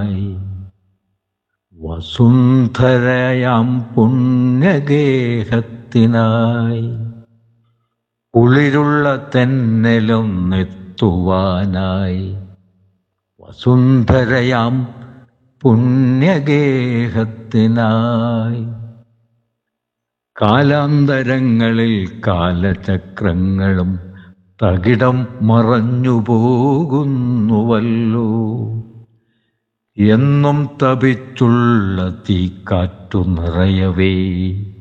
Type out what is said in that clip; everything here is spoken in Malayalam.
പുണ്യഗേഹത്തിനായി വസുന്ധരയാം പുണ്യഗേഹത്തിനായി കുളിരുള്ള തെന്നലും നെത്തുവാനായി വസുന്ധരയാം പുണ്യഗേഹത്തിനായി കാലാന്തരങ്ങളിൽ കാലചക്രങ്ങളും തകിടം മറഞ്ഞു പോകുന്നുവല്ലോ എന്നും തപിച്ചുള്ള തീക്കാറ്റു നിറയവേ